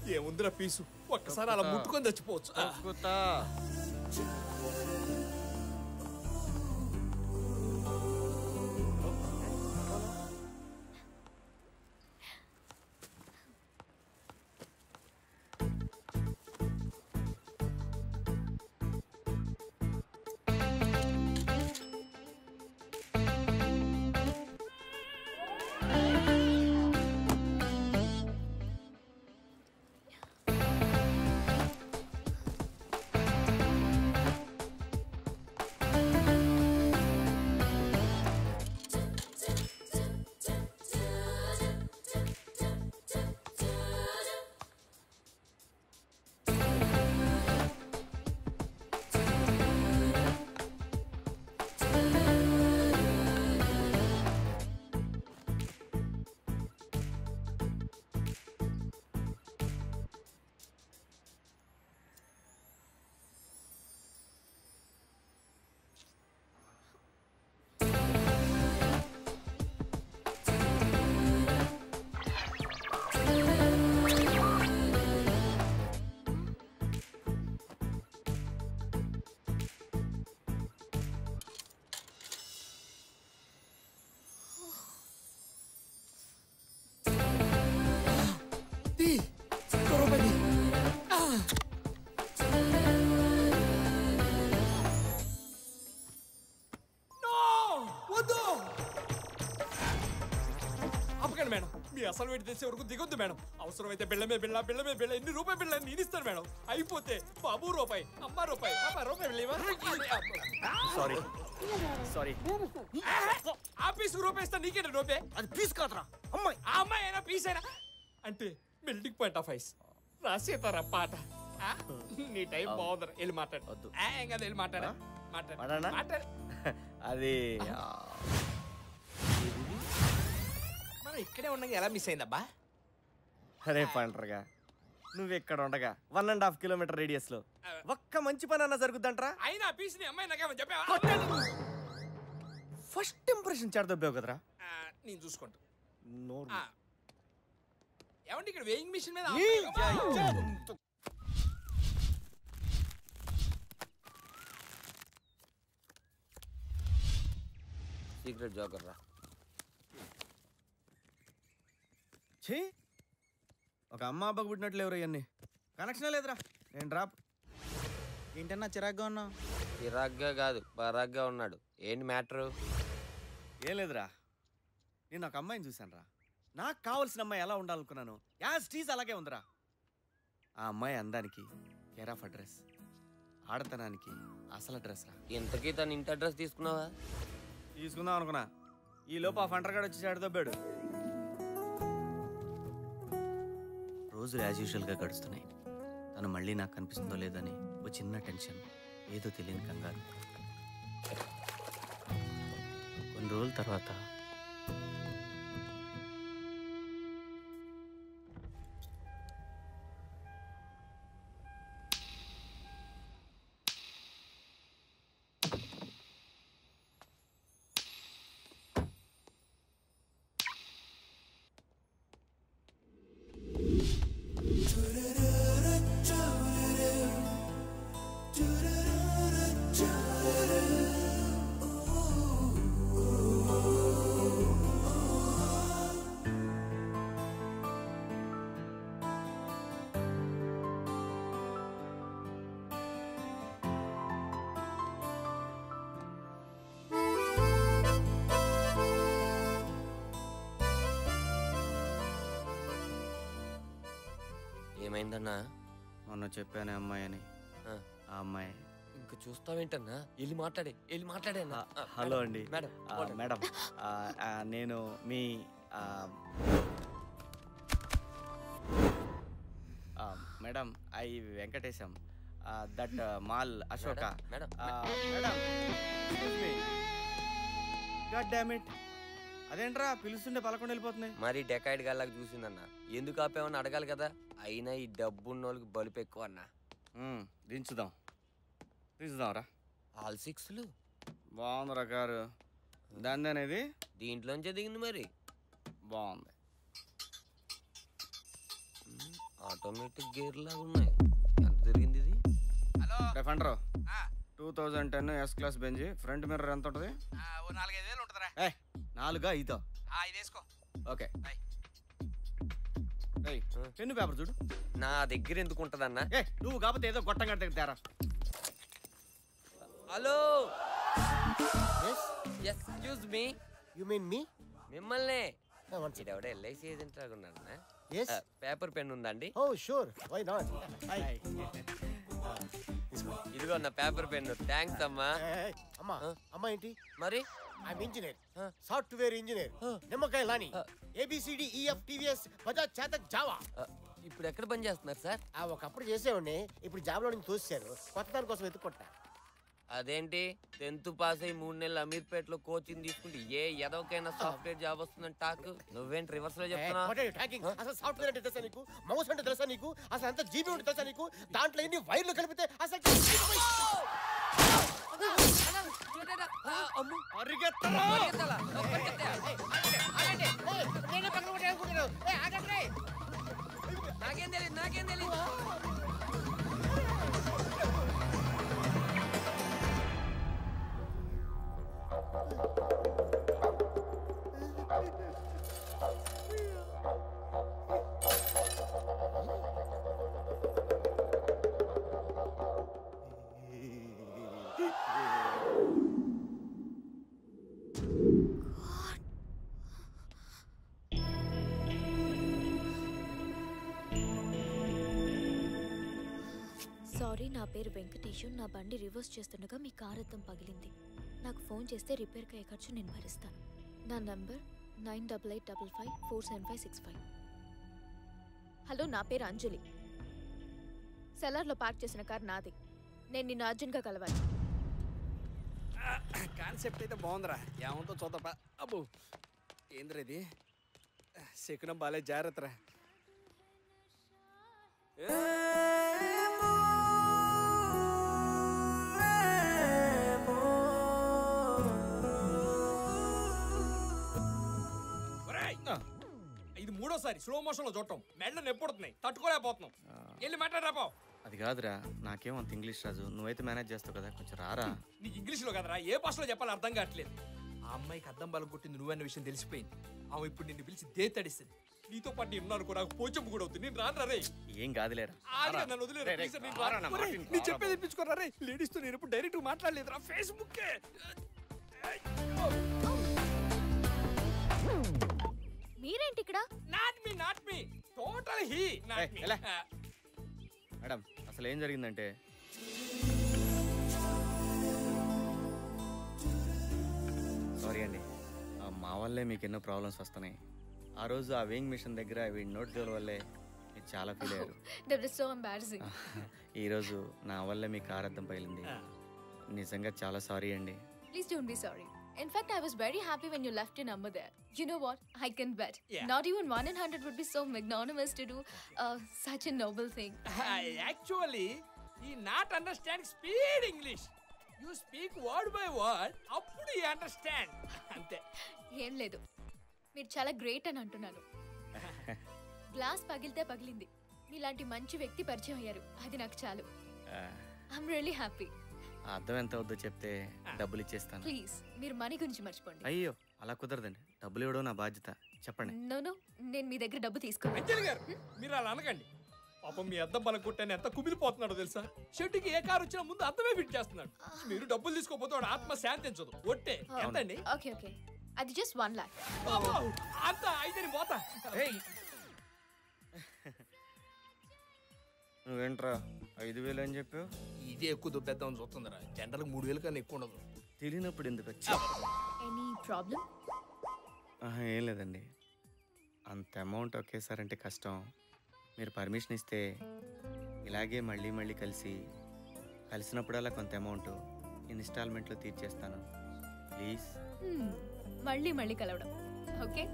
ఏముందిరా పీసు ఒక్కసారి అలా ముట్టుకొని చచ్చిపోవచ్చు ఆ. తొక్కుతా తీ. ఇంకో రూపాయి తీ. ఆ. No! వద్దు ఆపకండి మేడం మీ అసలు వేడి తెచ్చే వరకు దిగొద్దు మేడం అవసరమైతే బిళ్ళమే బిళ్ళ బిళ్ళమే బిళ్ళ ఎన్ని రూపాయి బిళ్ళ నేను ఇస్తాను మేడం అయిపోతే బాబు రూపాయి అమ్మ రూపాయి అమ్మ రూపాయి బిళ్ళ సారీ సారీ ఆఫీస్ రూపాయి ఇస్తా నీకేంటి రూపాయి అది పీస్ కాదురా అమ్మాయి ఆ అమ్మాయి అయినా పీస్ అయినా అంటే మెల్టింగ్ పాయింట్ ఆఫ్ ఐస్ రాసేతారా పాట ఆ? నీ టైం బాగుందిరా వెళ్ళి మాట్లాడు వద్దు. ఆ, ఏం కదా వెళ్ళి మాట్లాడా మాట్లాడు మాట్లాడనా? మాట్లాడు అది ఆ, మనం ఇక్కడే ఉండగా ఎలా మిస్ అయిందబ్బా అరే పంటరుగా నువ్వు ఇక్కడ ఉండగా one and half kilometer radius లో ఒక్క మంచి పని అన్న జరుగుద్దంట్రా అయినా ఆ పీస్ ని అమ్మాయి నాకేమని చెప్పావా ఫస్ట్ ఇంప్రెషన్ చెడదొబ్బావు కదరా ఆ, నేను చూసుకుంటా నోరు ఆ. ఏమండి ఇక్కడ వేయింగ్ మిషన్ మీద ఈ, అమ్మాయి- యా, యా. సీక్రెట్ జోకర్ రా ఛీ ఒక అమ్మ అబ్బకు పుట్టినట్లు ఎవరు ఇవన్నీ కనెక్షన్ లేదురా నేను డ్రాప్ ఏంటన్నా చిరాగ్గా ఉన్నావు చిరాగ్గా కాదు పరాగ్గా ఉన్నాడు ఏంటి మ్యాటరు ఏం లేదురా నేను ఒక అమ్మాయిని చూశాను రా నాకు కావాల్సిన అమ్మాయి ఎలా ఉండాలనుకున్నాను యాజ్ టీజ్ అలాగే ఉందిరా ఆ అమ్మాయి అందానికి కేర్ ఆఫ్ అడ్రస్ ఆడతనానికి అసలు అడ్రస్ రా ఇంతకీ తన ఇంటి అడ్రస్ తీసుకున్నావా తీసుకుందాం అనుకున్నా ఈ లోపు ఆ ఫంటర్ గడు వచ్చి దొబ్బాడు రోజులు యాజ్ యూజువల్గా గడుస్తున్నాయి తను మళ్ళీ నాకు కనిపిస్తుందో లేదని ఓ చిన్న టెన్షన్ ఏదో తెలియని కంగారు కొన్ని రోజుల తర్వాత ఏమైందన్నా మొన్న చెప్పానే అమ్మాయి అని ఆ, ఆ అమ్మాయి ఇంకా చూస్తావేంటన్నా వెళ్ళి మాట్లాడే వెళ్ళి మాట్లాడే అన్నా. ఆ, ఆ, హలో అండి మేడం ఆ, మాట్లాడు. మేడం ఆ, ఆ, నేను మీ ఆ, ఆ, madam I Venkatesham that mall Ashoka madam, ఆ, మేడం గాడ్ డామ్ ఇట్ అదేంట్రా పిలుస్తుండే పలకొండ వెళ్ళిపోతున్నాయి మరి డెకాయిడ్ గల్లాగా చూసిందన్న ఎందుకు ఆపేమని అడగాలి కదా అయినా ఈ డబ్బు ఉన్న వాళ్ళకి బలుపు ఎక్కువ అన్న మ్మ్, దించుదాం దించుదాం రా ఆల్ సిక్స్లు బాగుందిరా కారు దాని అనేది దీంట్లోంచే దిగింది మరి బాగుంది ఆటో ఆటోమేటిక్ గేర్ లాగా ఉన్నాయి ఎంత తిరిగింది ఇది హలో డెఫెండర్ ఆ, two thousand ten S class Benz front mirror ఎంత ఉంటుంది ఆ, ఓ నాలుగైదు వేలు ఉంటుందిరా ఏ నాలుగా ఐదో ఆ, ఇది వేసుకో ఓకే బాయ్. ఏయ్, పెన్ను పేపర్ చూడు నా దగ్గర ఎందుకు ఉంటదన్నా ఏ నువ్వు కాకపోతే ఏదో గొట్టం కట్ట తేరా hello Yes? Excuse me You mean me? మిమ్మల్ని No, one second. ఇదెవడ ఎల్ఐసి ఏజెంట్ లాగా ఉన్నారన్నా Yes? పేపర్ పెన్ ఉందండి Oh, sure. Why not? Hi. This one. ఇదిగో నా పేపర్ పెన్ థ్యాంక్స్ అమ్మా Hey, hey, అమ్మా అమ్మా ఏంటి మరి ఐఎమ్ ఇంజనీర్ సాఫ్ట్వేర్ ఇంజనీర్ నిమ్మకాయ లాని ABCD EF TVS Bajaj Chetak Jawa ఆ, ఇప్పుడు ఎక్కడ పని చేస్తున్నారు సార్ ఆ ఒకప్పుడు చేసేవాడిని ఇప్పుడు జాబ్ లో నుంచి తోసారు కొత్త దాని కోసం ఎత్తుకుంటా అదేంటి టెన్త్ పాస్ అయ్యి మూడు నెలలు అమీర్పేటలో కోచింగ్ తీసుకుంటే ఏ ఎదవకైనా సాఫ్ట్వేర్ జాబ్ వస్తుందని టాక్ నువ్వేంటి రివర్స్ లో చెప్తున్నావు What are you talking? అసలు సాఫ్ట్వేర్ అంటే తెలుసా నీకు మౌస్ అంటే తెలుసా నీకు అసలు ఎంత జీబీ ఉంటే తెలుసా నీకు దాంట్లో ఎన్ని వైర్లు కలిపితే అసలు Hey, నేనే పక్కన కొట్టాను అనుకుంటున్నాను. Hey, ఆగండి. నాకేం తెలియదు నాకేం తెలియదు సారీ నా పేరు వెంకటేషు నా బండి రివర్స్ చేస్తుండగా మీ కార్ అద్దం పగిలింది నాకు ఫోన్ చేస్తే రిపేర్కి అయ్యే ఖర్చు నేను భరిస్తాను నా number nine double eight double five four seven five six five hello నా పేరు అంజలి సెలార్లో పార్క్ చేసిన కార్ నాది నేను నిన్ను అర్జెంట్గా కలవాలి కాన్సెప్ట్ అయితే బాగుందిరా ఏమంటో చూద్దాపా అబ్బో ఏంద్రా ఇది శకునం బాలే జాగ్రత్తరా ఒరేయ్! ఇది మూడోసారి స్లో మోషన్ లో చూడటం మెడలు నొప్పుడుతున్నాయి తట్టుకోలేకపోతున్నాం వెళ్ళి మాట్లాడరాపో అది కాదురా నాకేం అంత ఇంగ్లీష్ రాజు నువ్వైతే మేనేజ్ చేస్తావు కదా కొంచెం రారా నీకు ఇంగ్లీష్ లో కదరా ఏ భాషలో చెప్పాలో అర్థం కావట్లేదు ఆ అమ్మాయికి అద్దం బలం కొట్టింది నువ్వన్న విషయం తెలిసిపోయింది ఆమె ఇప్పుడు నిన్ను పిలిచి దే తడిస్తుంది నీతో పాటు నేను ఉన్నాను కూడా నాకు పోచంపు కూడా అవుతుంది నేను రాను రే ఏం కాదులేరా ఆడిగా నన్ను వదిలేరా రేయ్, రేయ్, ప్లీజ్ నేను రారా రాను. నా ఒరేయ్, మాటిని, నీ రారా చెప్పేది వినిపించుకోరా రే లేడీస్ తో నేను ఇప్పుడు డైరెక్ట్ మాట్లాడలేదురా ఫేస్బుక్ మీరేంటి ఇక్కడ not me not me total he not ఏయ్, మీ ఎలా? మేడం అసలు ఏం జరిగిందంటే సారీ అండి ఆ, మా వల్లే మీకు ఎన్నో ప్రాబ్లమ్స్ వస్తున్నాయి ఆ రోజు ఆ వేయింగ్ మిషన్ దగ్గర వీడి నోట్ జోల వల్లే మీరు చాలా ఫీల్ అయ్యారు దట్ ఇస్ సో ఎంబారసింగ్ ఈరోజు నా వల్లే మీ కార్ అద్దం పగిలింది నిజంగా చాలా సారీ అండి Please don't be sorry. In fact, I was very happy when you left your number there. You know what? I can bet. Yeah. Not even 1 in 100 would be so magnanimous to do uh, such a noble thing. Actually ఈ not understand speed English you speak word by word అప్పుడు ఈ understand అంతే ఏం లేదు మీరు చాలా great అని అంటున్నాను గ్లాస్ పగిలితే పగిలింది మీలాంటి మంచి వ్యక్తి పరిచయం అయ్యారు అది నాకు చాలు ఆ, ఐఎమ్ రియలీ హ్యాపీ ఆ అద్దం ఎంత వద్దో చెప్తే డబ్బులు ఇచ్చేస్తాను ప్లీజ్ మీరు మనీ గురించి మర్చిపోండి అయ్యో అలా కుదరదండి డబ్బులు ఇవ్వడం నా బాధ్యత చెప్పండి నో నో నేను మీ దగ్గర డబ్బు తీసుకోను అంజలి గారు మీరు అలా అనకండి పాపం మీ అద్దం బలం కొట్టాను ఎంత కుమిలిపోతున్నాడో తెలుసా షెడ్యూకి ఏ కారు వచ్చినా ముందు అద్దమే ఫిట్ చేస్తున్నాడు మీరు డబ్బులు తీసుకోపోతే వాడు ఆత్మ శాంతించదు ఒట్టే ఎంతండి ఓకే ఓకే అది జస్ట్ వన్ లాక్ అబ్బో, అంత అయితే పోతా నువ్వేంట్రా ఐదు వేలు అని చెప్పావు ఇదే ఎక్కువ దుబ్బేద్దామని చూస్తుందిరా జనరల్ మూడు వేలు కన్నా ఎక్కువ ఉండదు తెలియనప్పుడు ఎందుకు వచ్చి ఎనీ ప్రాబ్లం ఆహా, ఏం లేదండి అంత అమౌంట్ ఒకేసారంటే కష్టం మీరు పర్మిషన్ ఇస్తే ఇలాగే మళ్ళీ మళ్ళీ కలిసి కలిసినప్పుడల్లా కొంత అమౌంట్ ఇన్స్టాల్మెంట్లో తీర్చేస్తాను ప్లీజ్ మళ్ళీ మళ్ళీ కలవడం ఓకే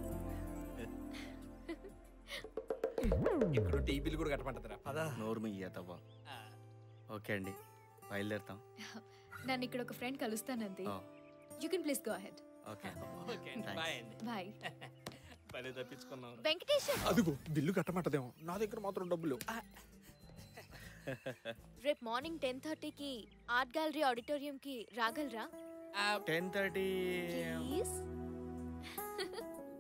ఇక్కడ టీ బిల్ కూడా కట్టమంటదిరా పదా నోరు ఇయ్యతవ్వా ఓకే అండి బయలుదేరుతాం నన్ను ఇక్కడ ఒక ఫ్రెండ్ కలుస్తానంది ఓ, you can please go ahead okay okay అండి బాయ్ అండి బాయ్ పని తప్పించుకున్నావు వెంకటేశం అదిగో బిల్లు కట్టమంటదేమో నా దగ్గర మాత్రం డబ్బులు రేపు మార్నింగ్ టెన్ థర్టీకి ఆర్ట్ గ్యాలరీ ఆడిటోరియంకి రాగలరా టెన్ థర్టీ ప్లీజ్